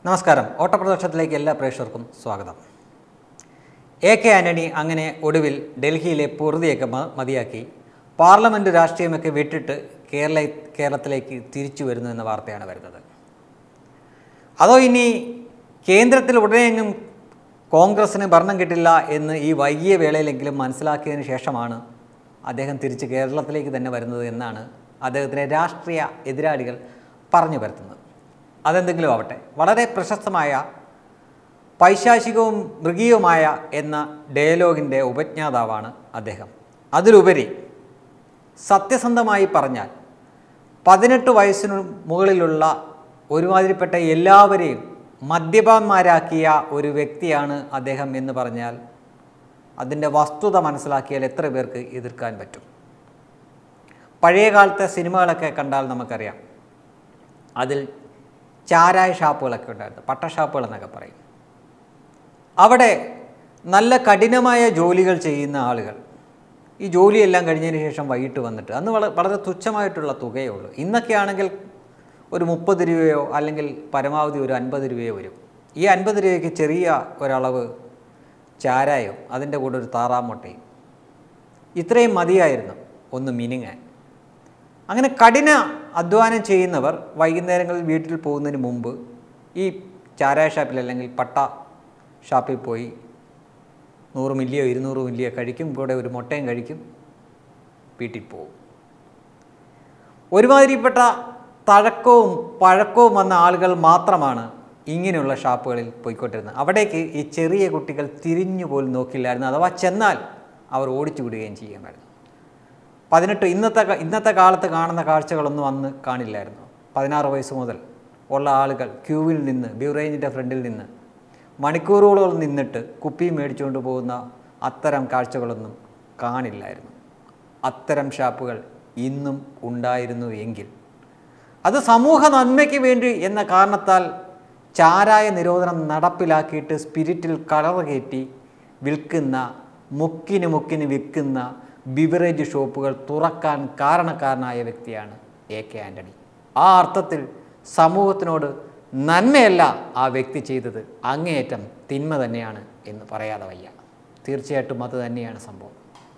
നമസ്കാരം ഓട്ടപ്രദർശനത്തിലേക്ക് എല്ലാ പ്രേക്ഷകർക്കും സ്വാഗതം എ കെ ആന്റണി അങ്ങനെ ഒടുവിൽ ഡൽഹിയിലെ പൊറുതിയൊക്കെ മ- മതിയാക്കി പാർലമെൻറ്റ് രാഷ്ട്രീയമൊക്കെ വിട്ടിട്ട് കേരള കേരളത്തിലേക്ക് തിരിച്ചു വരുന്നു എന്ന വാർത്തയാണ് വരുന്നത് അതോ ഇനി കേന്ദ്രത്തിൽ ഉടനെയെങ്ങും കോൺഗ്രസ്സിന് ഭരണം കിട്ടില്ല എന്ന് ഈ വൈകിയ വേളയിലെങ്കിലും മനസ്സിലാക്കിയതിന് ശേഷമാണ് അദ്ദേഹം തിരിച്ച് കേരളത്തിലേക്ക് തന്നെ വരുന്നത് എന്നാണ് അദ്ദേഹത്തിൻ്റെ രാഷ്ട്രീയ എതിരാളികൾ പറഞ്ഞു വരുത്തുന്നത് അതെന്തെങ്കിലും ആവട്ടെ വളരെ പ്രശസ്തമായ പൈശാചികവും മൃഗീയവുമായ എന്ന ഡയലോഗിൻ്റെ ഉപജ്ഞാതാവാണ് അദ്ദേഹം അതിലുപരി സത്യസന്ധമായി പറഞ്ഞാൽ പതിനെട്ട് വയസ്സിനു മുകളിലുള്ള ഒരുമാതിരിപ്പെട്ട എല്ലാവരെയും മദ്യപാന്മാരാക്കിയ ഒരു വ്യക്തിയാണ് അദ്ദേഹം എന്ന് പറഞ്ഞാൽ അതിൻ്റെ വസ്തുത മനസ്സിലാക്കിയാൽ എത്ര പേർക്ക് എതിർക്കാൻ പറ്റും പഴയ കാലത്തെ സിനിമകളൊക്കെ കണ്ടാൽ നമുക്കറിയാം അതിൽ ചാരായ ഷാപ്പുകളൊക്കെ ഉണ്ടായിരുന്നു പട്ട ഷാപ്പുകൾ എന്നൊക്കെ പറയും അവിടെ നല്ല കഠിനമായ ജോലികൾ ചെയ്യുന്ന ആളുകൾ ഈ ജോലിയെല്ലാം കഴിഞ്ഞതിന് ശേഷം വൈകിട്ട് വന്നിട്ട് അന്ന് വള വളരെ തുച്ഛമായിട്ടുള്ള തുകയേ ഉള്ളൂ ഇന്നൊക്കെ ആണെങ്കിൽ ഒരു മുപ്പത് രൂപയോ അല്ലെങ്കിൽ പരമാവധി ഒരു അൻപത് രൂപയോ വരും ഈ അൻപത് രൂപയ്ക്ക് ചെറിയ ഒരളവ് ചാരായോ അതിൻ്റെ കൂടെ ഒരു താറാമുട്ടയും ഇത്രയും മതിയായിരുന്നു ഒന്ന് മിനുങ്ങാൻ അങ്ങനെ കഠിന അധ്വാനം ചെയ്യുന്നവർ വൈകുന്നേരങ്ങളിൽ വീട്ടിൽ പോകുന്നതിന് മുമ്പ് ഈ ചാരായ ഷാപ്പിൽ അല്ലെങ്കിൽ പട്ട ഷാപ്പിൽ പോയി നൂറ് മില്ലിയോ ഇരുന്നൂറ് മില്ലിയോ കഴിക്കും കൂടെ ഒരു മുട്ടയും കഴിക്കും വീട്ടിൽ പോകും ഒരുമാതിരിപ്പെട്ട തഴക്കവും പഴക്കവും വന്ന ആളുകൾ മാത്രമാണ് ഇങ്ങനെയുള്ള ഷാപ്പുകളിൽ പോയിക്കൊണ്ടിരുന്നത് അവിടേക്ക് ഈ ചെറിയ കുട്ടികൾ തിരിഞ്ഞു പോലും നോക്കില്ലായിരുന്നു അഥവാ ചെന്നാൽ അവർ ഓടിച്ചു വിടുകയും ചെയ്യുമായിരുന്നു പതിനെട്ട് ഇന്നത്തെ ക- ഇന്നത്തെ കാലത്ത് കാണുന്ന കാഴ്ചകളൊന്നും അന്ന് കാണില്ലായിരുന്നു പതിനാറ് വയസ്സ് മുതൽ ഉള്ള ആളുകൾ ക്യൂവിൽ നിന്ന് ബ്യൂറേജിൻ്റെ ഫ്രണ്ടിൽ നിന്ന് മണിക്കൂറുകളോളം നിന്നിട്ട് കുപ്പി മേടിച്ചുകൊണ്ട് പോകുന്ന അത്തരം കാഴ്ചകളൊന്നും കാണില്ലായിരുന്നു അത്തരം ഷാപ്പുകൾ ഇന്നും ഉണ്ടായിരുന്നു എങ്കിൽ അത് സമൂഹ നന്മയ്ക്ക് വേണ്ടി എന്ന കാരണത്താൽ ചാരായ നിരോധനം നടപ്പിലാക്കിയിട്ട് സ്പിരിറ്റിൽ കളർ കയറ്റി വിൽക്കുന്ന മുക്കിന് മുക്കിന് വിൽക്കുന്ന ബിവറേജ് ഷോപ്പുകൾ തുറക്കാൻ കാരണക്കാരനായ വ്യക്തിയാണ് എ കെ ആൻ്റണി ആ അർത്ഥത്തിൽ സമൂഹത്തിനോട് നന്മയല്ല ആ വ്യക്തി ചെയ്തത് അങ്ങേയറ്റം തിന്മ തന്നെയാണ് എന്ന് പറയാതെ വയ്യ തീർച്ചയായിട്ടും അത് തന്നെയാണ് സംഭവം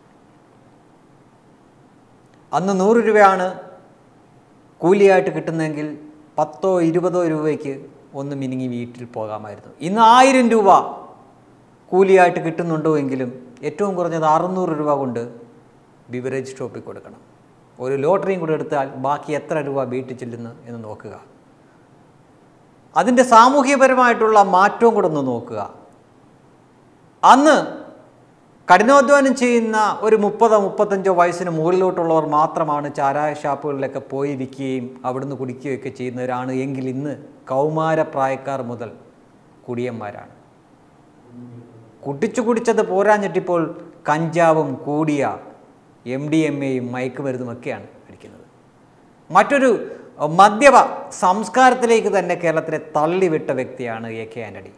അന്ന് നൂറ് രൂപയാണ് കൂലിയായിട്ട് കിട്ടുന്നതെങ്കിൽ പത്തോ ഇരുപതോ രൂപയ്ക്ക് ഒന്ന് മിനുങ്ങി വീട്ടിൽ പോകാമായിരുന്നു ഇന്ന് ആയിരം രൂപ കൂലിയായിട്ട് കിട്ടുന്നുണ്ടോ എങ്കിലും ഏറ്റവും കുറഞ്ഞത് അറുന്നൂറ് രൂപ കൊണ്ട് ബിവറേജ് ഷോപ്പിൽ കൊടുക്കണം ഒരു ലോട്ടറിയും കൂടെ എടുത്താൽ ബാക്കി എത്ര രൂപ വീട്ടിൽ ചെല്ലുന്നു എന്ന് നോക്കുക അതിൻ്റെ സാമൂഹ്യപരമായിട്ടുള്ള മാറ്റവും കൂടെ ഒന്ന് നോക്കുക അന്ന് കഠിനാധ്വാനം ചെയ്യുന്ന ഒരു മുപ്പതോ മുപ്പത്തഞ്ചോ വയസ്സിന് മുകളിലോട്ടുള്ളവർ മാത്രമാണ് ചാരായ ഷാപ്പുകളിലൊക്കെ പോയി ഇരിക്കുകയും അവിടുന്ന് കുടിക്കുകയൊക്കെ ചെയ്യുന്നവരാണ് എങ്കിൽ ഇന്ന് കൗമാരപ്രായക്കാർ മുതൽ കുടിയന്മാരാണ് കുടിച്ചു കുടിച്ചത് പോരാഞ്ഞിട്ടിപ്പോൾ കഞ്ചാവും കൂടിയ എം ഡി എം എയും മയക്കുമരുന്നുമൊക്കെയാണ് അടിക്കുന്നത് മറ്റൊരു മദ്യപ സംസ്കാരത്തിലേക്ക് തന്നെ കേരളത്തിലെ തള്ളിവിട്ട വ്യക്തിയാണ് എ കെ ആൻ്റണി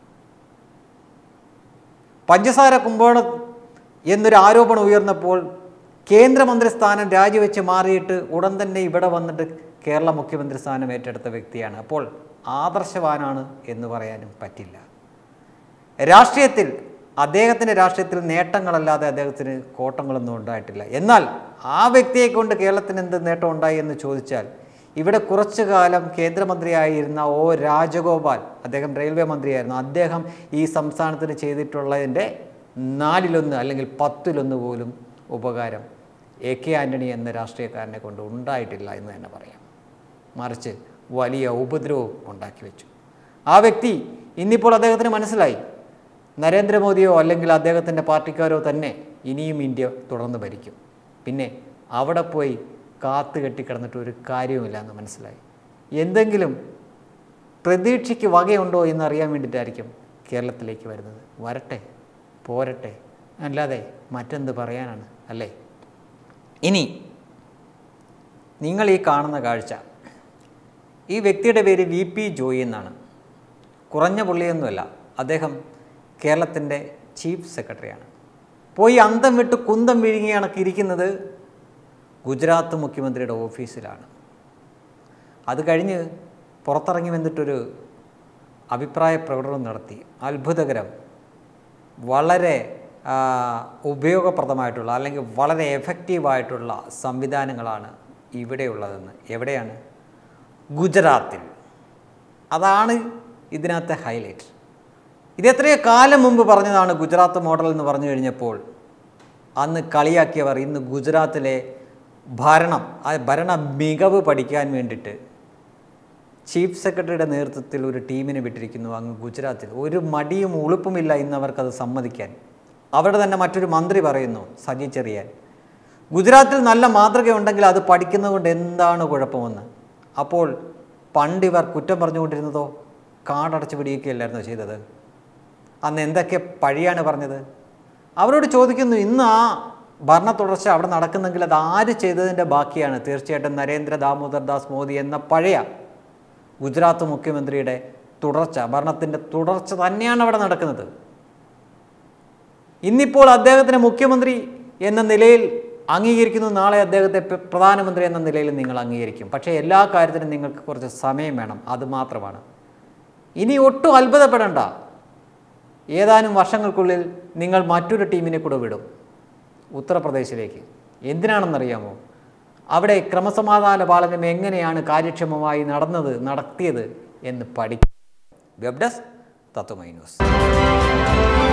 പഞ്ചസാര കുമ്പോണം എന്നൊരു ആരോപണം ഉയർന്നപ്പോൾ കേന്ദ്രമന്ത്രി സ്ഥാനം രാജിവെച്ച് മാറിയിട്ട് ഉടൻ തന്നെ ഇവിടെ വന്നിട്ട് കേരള മുഖ്യമന്ത്രി സ്ഥാനം ഏറ്റെടുത്ത വ്യക്തിയാണ് അപ്പോൾ ആദർശവാനാണ് എന്ന് പറയാനും പറ്റില്ല രാഷ്ട്രീയത്തിൽ അദ്ദേഹത്തിൻ്റെ രാഷ്ട്രീയത്തിൽ നേട്ടങ്ങളല്ലാതെ അദ്ദേഹത്തിന് കോട്ടങ്ങളൊന്നും ഉണ്ടായിട്ടില്ല എന്നാൽ ആ വ്യക്തിയെ കൊണ്ട് കേരളത്തിന് എന്ത് നേട്ടം ഉണ്ടായി എന്ന് ചോദിച്ചാൽ ഇവിടെ കുറച്ചു കാലം കേന്ദ്രമന്ത്രിയായിരുന്ന ഒ രാജഗോപാൽ അദ്ദേഹം റെയിൽവേ മന്ത്രിയായിരുന്നു അദ്ദേഹം ഈ സംസ്ഥാനത്തിന് ചെയ്തിട്ടുള്ളതിൻ്റെ നാലിലൊന്ന് അല്ലെങ്കിൽ പത്തിലൊന്ന് പോലും ഉപകാരം എ കെ ആൻ്റണി എന്ന രാഷ്ട്രീയക്കാരനെ കൊണ്ട് ഉണ്ടായിട്ടില്ല എന്ന് തന്നെ പറയാം മറിച്ച് വലിയ ഉപദ്രവവും ഉണ്ടാക്കി വെച്ചു ആ വ്യക്തി ഇന്നിപ്പോൾ അദ്ദേഹത്തിന് മനസ്സിലായി നരേന്ദ്രമോദിയോ അല്ലെങ്കിൽ അദ്ദേഹത്തിൻ്റെ പാർട്ടിക്കാരോ തന്നെ ഇനിയും ഇന്ത്യ തുടർന്ന് ഭരിക്കും പിന്നെ അവിടെ പോയി കാത്തു കെട്ടിക്കിടന്നിട്ട് ഒരു കാര്യവുമില്ല എന്ന് മനസ്സിലായി എന്തെങ്കിലും പ്രതീക്ഷയ്ക്ക് വകയുണ്ടോ എന്നറിയാൻ വേണ്ടിയിട്ടായിരിക്കും കേരളത്തിലേക്ക് വരുന്നത് വരട്ടെ പോരട്ടെ അല്ലാതെ മറ്റെന്ത് പറയാനാണ് അല്ലേ ഇനി നിങ്ങൾ ഈ കാണുന്ന കാഴ്ച ഈ വ്യക്തിയുടെ പേര് വി പി ജോയി എന്നാണ് കുറഞ്ഞ പുള്ളിയൊന്നുമല്ല അദ്ദേഹം കേരളത്തിൻ്റെ ചീഫ് സെക്രട്ടറിയാണ് പോയി അന്തം വിട്ട് കുന്തം വിഴുങ്ങി കണക്ക് ഇരിക്കുന്നത് ഗുജറാത്ത് മുഖ്യമന്ത്രിയുടെ ഓഫീസിലാണ് അത് കഴിഞ്ഞ് പുറത്തിറങ്ങി വന്നിട്ടൊരു അഭിപ്രായ പ്രകടനം നടത്തി അത്ഭുതകരം വളരെ ആ, ഉപയോഗപ്രദമായിട്ടുള്ള അല്ലെങ്കിൽ വളരെ എഫക്റ്റീവായിട്ടുള്ള സംവിധാനങ്ങളാണ് ഇവിടെയുള്ളതെന്ന് എവിടെയാണ് ഗുജറാത്തിൽ അതാണ് ഇതിനകത്തെ ഹൈലൈറ്റ് ഇത് എത്രയോ കാലം മുമ്പ് പറഞ്ഞതാണ് ഗുജറാത്ത് മോഡൽ എന്ന് പറഞ്ഞു കഴിഞ്ഞപ്പോൾ അന്ന് കളിയാക്കിയവർ ഇന്ന് ഗുജറാത്തിലെ ഭരണം ആ ഭരണ മികവ് പഠിക്കാൻ വേണ്ടിയിട്ട് ചീഫ് സെക്രട്ടറിയുടെ നേതൃത്വത്തിൽ ഒരു ടീമിനെ വിട്ടിരിക്കുന്നു അങ്ങ് ഗുജറാത്തിൽ ഒരു മടിയും ഉളുപ്പുമില്ല ഇന്ന് അവർക്കത് സമ്മതിക്കാൻ അവിടെ തന്നെ മറ്റൊരു മന്ത്രി പറയുന്നു സജി ചെറിയാൻ ഗുജറാത്തിൽ നല്ല മാതൃകയുണ്ടെങ്കിൽ അത് പഠിക്കുന്നത് കൊണ്ട് എന്താണ് കുഴപ്പമെന്ന് അപ്പോൾ പണ്ടിവർ കുറ്റം പറഞ്ഞുകൊണ്ടിരുന്നതോ കാടടച്ച് പിടിക്കുകയല്ലായിരുന്നോ ചെയ്തത് അന്ന് എന്തൊക്കെ പഴിയാണ് പറഞ്ഞത് അവരോട് ചോദിക്കുന്നു ഇന്ന് ആ ഭരണ തുടർച്ച അവിടെ നടക്കുന്നെങ്കിൽ അത് ആര് ചെയ്തതിൻ്റെ ബാക്കിയാണ് തീർച്ചയായിട്ടും നരേന്ദ്ര ദാമോദർ ദാസ് മോദി എന്ന പഴയ ഗുജറാത്ത് മുഖ്യമന്ത്രിയുടെ തുടർച്ച ഭരണത്തിൻ്റെ തുടർച്ച തന്നെയാണ് അവിടെ നടക്കുന്നത് ഇന്നിപ്പോൾ അദ്ദേഹത്തിനെ മുഖ്യമന്ത്രി എന്ന നിലയിൽ അംഗീകരിക്കുന്നു നാളെ അദ്ദേഹത്തെ പ്ര- പ്രധാനമന്ത്രി എന്ന നിലയിൽ നിങ്ങൾ അംഗീകരിക്കും പക്ഷേ എല്ലാ കാര്യത്തിനും നിങ്ങൾക്ക് കുറച്ച് സമയം വേണം അത് മാത്രമാണ് ഇനി ഒട്ടും അത്ഭുതപ്പെടേണ്ട ഏതാനും വർഷങ്ങൾക്കുള്ളിൽ നിങ്ങൾ മറ്റൊരു ടീമിനെ കൂടെ വിടും ഉത്തർപ്രദേശിലേക്ക് എന്തിനാണെന്നറിയാമോ അവിടെ ക്രമസമാധാന പാലനം എങ്ങനെയാണ് കാര്യക്ഷമമായി നടന്നത് നടത്തിയത് എന്ന് പഠിക്കും വെബ് ഡെസ്ക് തത്വമൈ ന്യൂസ്